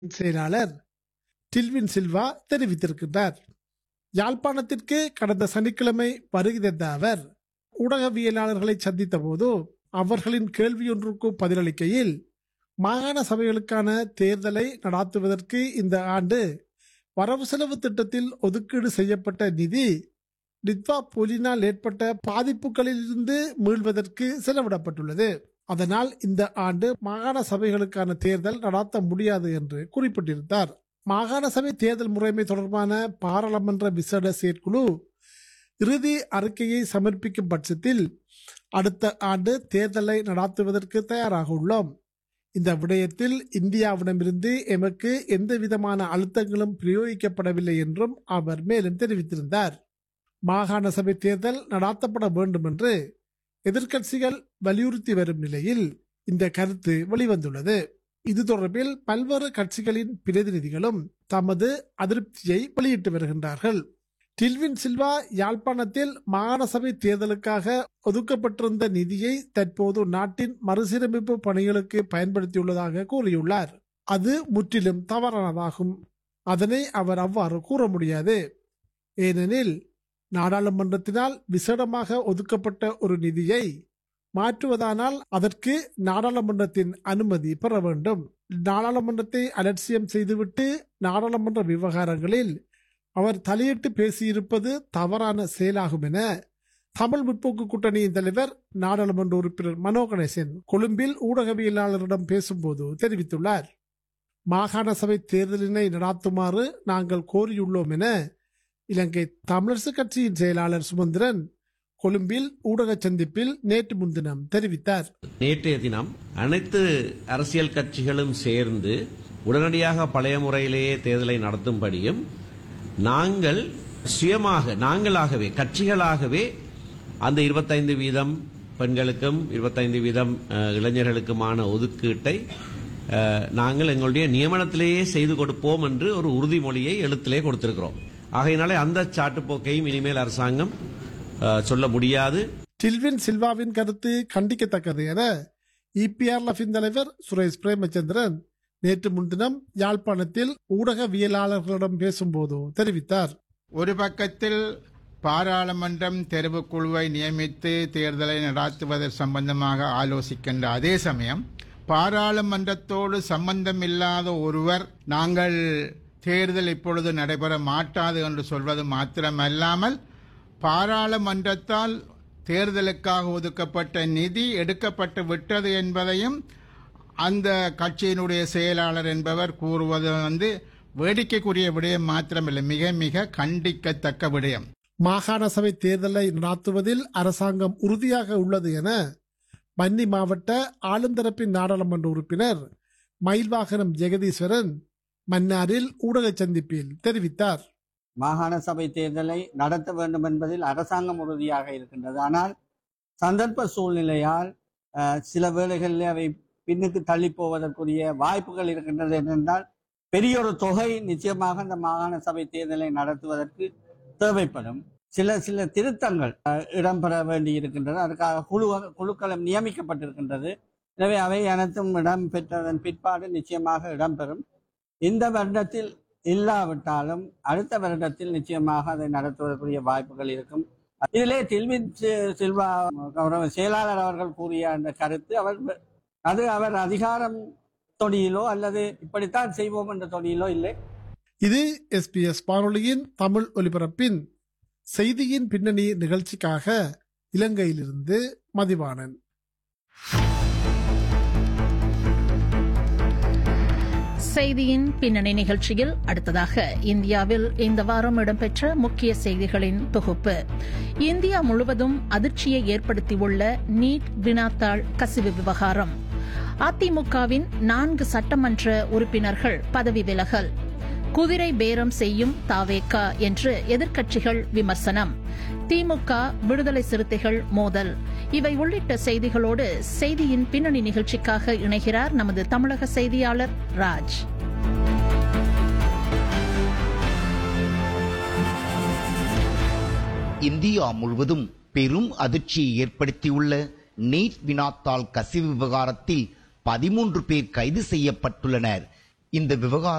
செயலாளர் டில்வின் சில்வா தெரிவித்திருக்கின்றார் யாழ்ப்பாணத்திற்கு கடந்த சனிக்கிழமை வருகை தந்த அவர் ஊடகவியலாளர்களை சந்தித்த போது அவர்களின் கேள்வியொன்றுக்கு பதிலளிக்கையில் மாகாண சபைகளுக்கான தேர்தலை நடாத்துவதற்கு இந்த ஆண்டு வரவு செலவு திட்டத்தில் ஒதுக்கீடு செய்யப்பட்ட நிதி நித்வா புலினால் ஏற்பட்ட பாதிப்புகளிலிருந்து மீள்வதற்கு செலவிடப்பட்டுள்ளது அதனால் இந்த ஆண்டு மாகாண சபைகளுக்கான தேர்தல் நடாத்த முடியாது என்று குறிப்பிட்டிருந்தார் மாகாண சபை தேர்தல் முறைமை தொடர்பான பாராளுமன்ற விசேட செயற்குழு இறுதி அறிக்கையை சமர்ப்பிக்கும் பட்சத்தில் அடுத்த ஆண்டு தேர்தலை நடாத்துவதற்கு தயாராக உள்ளோம் இந்த விடயத்தில் இந்தியாவிடமிருந்து எமக்கு எந்த விதமான அழுத்தங்களும் பிரயோகிக்கப்படவில்லை என்றும் அவர் மேலும் தெரிவித்திருந்தார் மாகாண சபை தேர்தல் நடாத்தப்பட வேண்டும் என்று எதிர்க்கட்சிகள் வலியுறுத்தி வரும் நிலையில் இந்த கருத்து வெளிவந்துள்ளது இது தொடர்பில் பல்வேறு கட்சிகளின் பிரதிநிதிகளும் தமது அதிருப்தியை வெளியிட்டு வருகின்றார்கள் டில்வின் சில்வா யாழ்ப்பாணத்தில் மாகாண சபை தேர்தலுக்காக ஒதுக்கப்பட்டிருந்த நிதியை தற்போது நாட்டின் மறுசீரமைப்பு பணிகளுக்கு பயன்படுத்தியுள்ளதாக கூறியுள்ளார் அது முற்றிலும் தவறானதாகும் அதனை அவர் அவ்வாறு கூற முடியாது ஏனெனில் நாடாளுமன்றத்தினால் விசேடமாக ஒதுக்கப்பட்ட ஒரு நிதியை மாற்றுவதானால் அதற்கு நாடாளுமன்றத்தின் அனுமதி பெற வேண்டும் நாடாளுமன்றத்தை அலட்சியம் செய்துவிட்டு நாடாளுமன்ற விவகாரங்களில் அவர் தலையிட்டு பேசியிருப்பது தவறான செயலாகும் என தமிழ் முற்போக்கு கூட்டணியின் தலைவர் நாடாளுமன்ற உறுப்பினர் மனோ கணேசன் கொழும்பில் ஊடகவியலாளரிடம் பேசும்போது தெரிவித்துள்ளார் மாகாண சபை தேர்தலினை நடாத்துமாறு நாங்கள் கோரியுள்ளோம் என இலங்கை தமிழரசு கட்சியின் செயலாளர் சுமந்திரன் கொழும்பில் ஊடக சந்திப்பில் நேற்று முன்தினம் தெரிவித்தார் நேற்றைய தினம் அனைத்து அரசியல் கட்சிகளும் சேர்ந்து உடனடியாக பழைய முறையிலேயே தேர்தலை நடத்தும்படியும் நாங்கள் சுயமாக நாங்களாகவே கட்சிகளாகவே அந்த இருபத்தைந்து வீதம் பெண்களுக்கும் இருபத்தைந்து வீதம் அஹ், இளைஞர்களுக்குமான ஒதுக்கீட்டை அஹ், நாங்கள் எங்களுடைய நியமனத்திலேயே செய்து கொடுப்போம் என்று ஒரு உறுதிமொழியை எழுத்திலே கொடுத்திருக்கிறோம் ஆகையினாலே அந்த சாட்டுப்போக்கையும் இனிமேல் அரசாங்கம் அஹ், சொல்ல முடியாது டில்வின் சில்வாவின் கருத்து கண்டிக்கத்தக்கது என இபிஆர்எஃபின் தலைவர் சுரேஷ் பிரேமச்சந்திரன் நேற்று முன்தினம் யாழ்ப்பாணத்தில் ஊடகவியலாளர்களிடம் பேசும்போது தெரிவித்தார் ஒரு பக்கத்தில் பாராளுமன்றம் தெரிவுக்குழுவை நியமித்து தேர்தலை நடாத்துவது சம்பந்தமாக ஆலோசிக்கின்ற அதே சமயம் பாராளுமன்றத்தோடு சம்பந்தமில்லாத ஒருவர் நாங்கள் தேர்தல் இப்பொழுது நடைபெற மாட்டாது என்று சொல்வது மாத்திரமல்லாமல் பாராளுமன்றத்தால் தேர்தலுக்காக ஒதுக்கப்பட்ட நிதி எடுக்கப்பட்டு விட்டது என்பதையும் அந்த கட்சியினுடைய செயலாளர் என்பவர் கூறுவது வந்து வேடிக்கைக்குரிய விடயம் மாத்திரமில்லை மிக மிக கண்டிக்கத்தக்க விடயம் மாகாண சபை தேர்தலை நடாத்துவதில் அரசாங்கம் உறுதியாக உள்ளது என மன்னி மாவட்ட ஆளுந்தரப்பின் நாடாளுமன்ற உறுப்பினர் மயில்வாகனம் ஜெகதீஸ்வரன் மன்னாரில் ஊடக சந்திப்பில் தெரிவித்தார் மாகாண சபை தேர்தலை நடத்த வேண்டும் என்பதில் அரசாங்கம் உறுதியாக இருக்கின்றது ஆனால் சந்தர்ப்ப சூழ்நிலையால் அஹ், சில வேளைகளில் அவை பின்னுக்கு தள்ளி போவதற்குரிய வாய்ப்புகள் இருக்கின்றது என்றால் பெரிய ஒரு தொகை நிச்சயமாக இந்த மாகாண சபை தேர்தலை நடத்துவதற்கு தேவைப்படும் சில சில திருத்தங்கள் அஹ், இடம்பெற வேண்டி இருக்கின்றது அதுக்காக குழு குழுக்களும் நியமிக்கப்பட்டிருக்கின்றது எனவே அவை அனைத்தும் இடம் பெற்றதன் பிற்பாடு நிச்சயமாக இடம்பெறும் இந்த வருடத்தில் இல்லாவிட்டாலும் அடுத்த வருடத்தில் நிச்சயமாக அதை நடத்துவதற்குரிய வாய்ப்புகள் இருக்கும் இதிலே தில்வின் சி- சில்வா கௌரவ செயலாளர் அவர்கள் கூறிய அந்த கருத்து அவர் அது அவர் அதிகாரம் தொடியிலோ அல்லது இப்படித்தான் செய்வோம் என்ற தொடியிலோ இல்லை இது எஸ்பிஎஸ் வானொலியின் தமிழ் ஒலிபரப்பின் செய்தியின் பின்னணி நிகழ்ச்சிக்காக இலங்கையிலிருந்து மதிவாணன் செய்தியின் பின்னணி நிகழ்ச்சியில் அடுத்ததாக இந்தியாவில் இந்த வாரம் இடம்பெற்ற முக்கிய செய்திகளின் தொகுப்பு இந்தியா முழுவதும் அதிர்ச்சியை ஏற்படுத்தியுள்ள நீட் வினாத்தாள் கசிவு விவகாரம் அதிமுகவின் நான்கு சட்டமன்ற உறுப்பினர்கள் பதவி விலகல் குதிரை பேரம் செய்யும் தாவேகா என்று எதிர்க்கட்சிகள் விமர்சனம் திமுக விடுதலை சிறுத்தைகள் மோதல் இவை உள்ளிட்ட செய்திகளோடு செய்தியின் பின்னணி நிகழ்ச்சிக்காக இணைகிறார் நமது தமிழக செய்தியாளர் ராஜ் இந்தியா முழுவதும் பெரும் அதிர்ச்சியை ஏற்படுத்தியுள்ள நீட் வினாத்தாள் கசிவு விவகாரத்தில் பதிமூன்று பேர் கைது செய்யப்பட்டுள்ளனர் இந்த விவகாரம்